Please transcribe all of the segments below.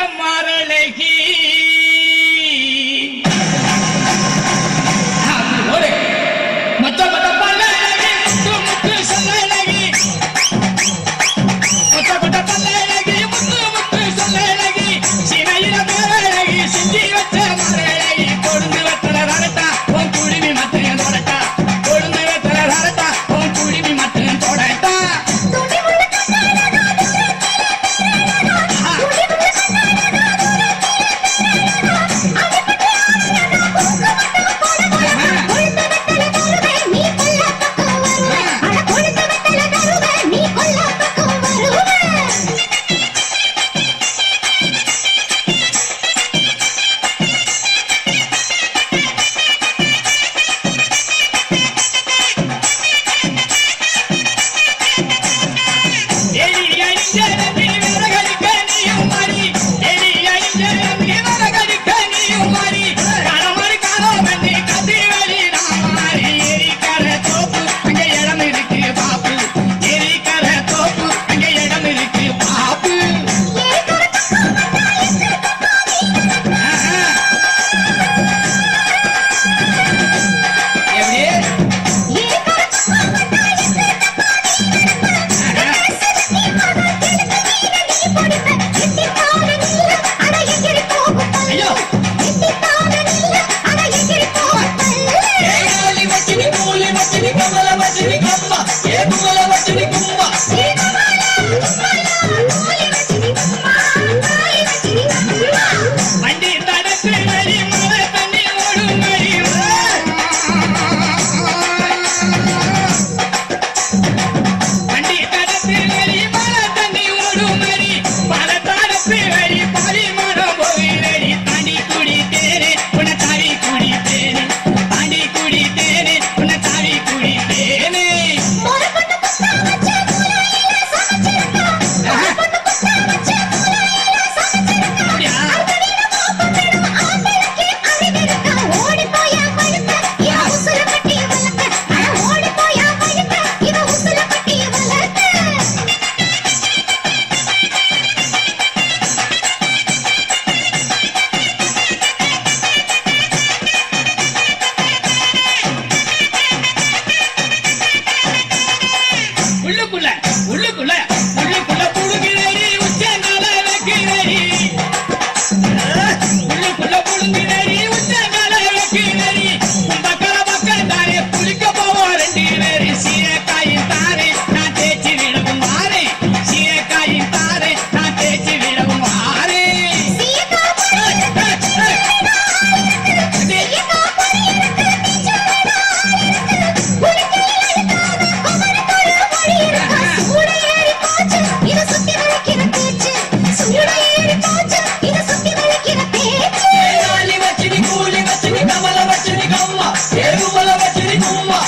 மரழகி அப்படி ஓடு மொத்த மொத்த பல்லழகி முத்து முத்து சொல்லழகி மொத்த மொத்த பல்லழகி முத்து முத்து சொல்லழகி சினையில மேலழகி செஞ்சு வச்ச மரழகி கொழுந்து வெத்தல ரரட்டா உன் குழுமி மட்டும் தொடட்டா கொழுந்து வெத்தல ரரட்டா உன் குழுமி மட்டும் தொடட்டா எலி அழிஞ்சரம்பி விறகடிக்க நீயும் மாறி எலி அழிஞ்சரம்பி விறகடிக்க நீயும் மாறி காலமறு காலம் பண்ணி கத்தி வெளி நான் மாறி எரிக்கர தோப்பு அங்க இடம் இருக்கு பாப்பு எரிக்கர தோப்பு அங்க இடம் இருக்கு பாப்பு ஆஹா. எப்படி ஆஹா. ஐயோ ஏகாலி வச்சினி கூலி வச்சினி கமல வச்சினி கம்மா ஏ குமல வச்சினி கும்மா வண்டி தடத்து வழி மழை தண்ணி ஓடும் வழி வண்டி தடத்து வழி மழை தண்ணி ஓடும் வழி பல தடத்து வழி பாதி மரம் போகிறடி தாண்டி குடி தேனே உன தாவி குடி தேனே தாண்டி குடி தேனே உன தாவி குடி தேனே அப்படியா உள்ளுக்குள்ள உள்ளுக்குள்ள உள்ளுக்குள்ள புழுகிறடி உச்சங்கால வைக்கிறடி உள்ளுக்குள்ள புழுகிறடி உச்சங்கால வைக்கிறடி பக்கல பக்கம் தாரே புளிக்க போவோம் ரெண்டு பேரு சீரக்காயின் தாரே நான் தேய்ச்சி விடவும் மாறே சீரக்காயின் தாரே நான் தேய்ச்சி விடவும் மாறே ஏகாலி வச்சினி கூலி வச்சினி கமல வச்சினி கம்மா ஏ குமல வச்சினி கும்மா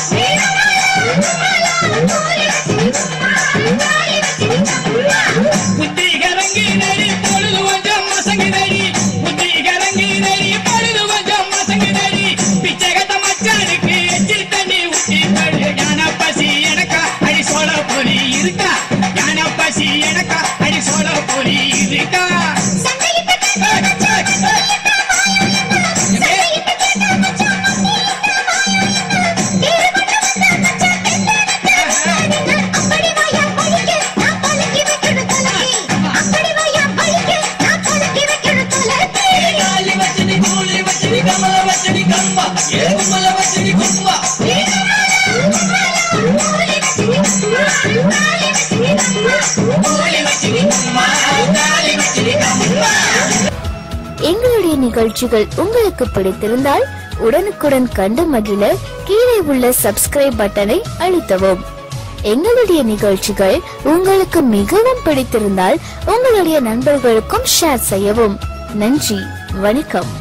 புத்தி கரங்கி நடி பொழுது கொஞ்சம் மசங்கி நடி புத்தி கரங்கி நடி பொழுது கொஞ்சம் மசங்கி நடி பிச்சைகத்த மச்சானுக்கு எச்சி தண்ணி ஊத்தி படு ஞான பசி எனக்கா அடி சோழ பொலி இருக்கா ஞான பசி எனக்கா அடி சோழ பொலி இருக்கா ஏய், ஏய், ஏய். எப்படி? ஏகாலி வச்சினி கூலி வச்சினி கமல வச்சினி கம்மா ஏ குமல வச்சினி கும்மா கூலி வச்சினி கும்மா காலி வச்சினி கம்மா எங்களுடைய நிகழ்ச்சிகள் உங்களுக்கு பிடித்திருந்தால் உடனுக்குடன் கண்டு மகிழ கீழே உள்ள சப்ஸ்கிரைப் பட்டனை அழுத்தவும் எங்களுடைய நிகழ்ச்சிகள் உங்களுக்கு மிகவும் பிடித்திருந்தால் உங்களுடைய நண்பர்களுக்கும் ஷேர் செய்யவும் நன்றி வணக்கம்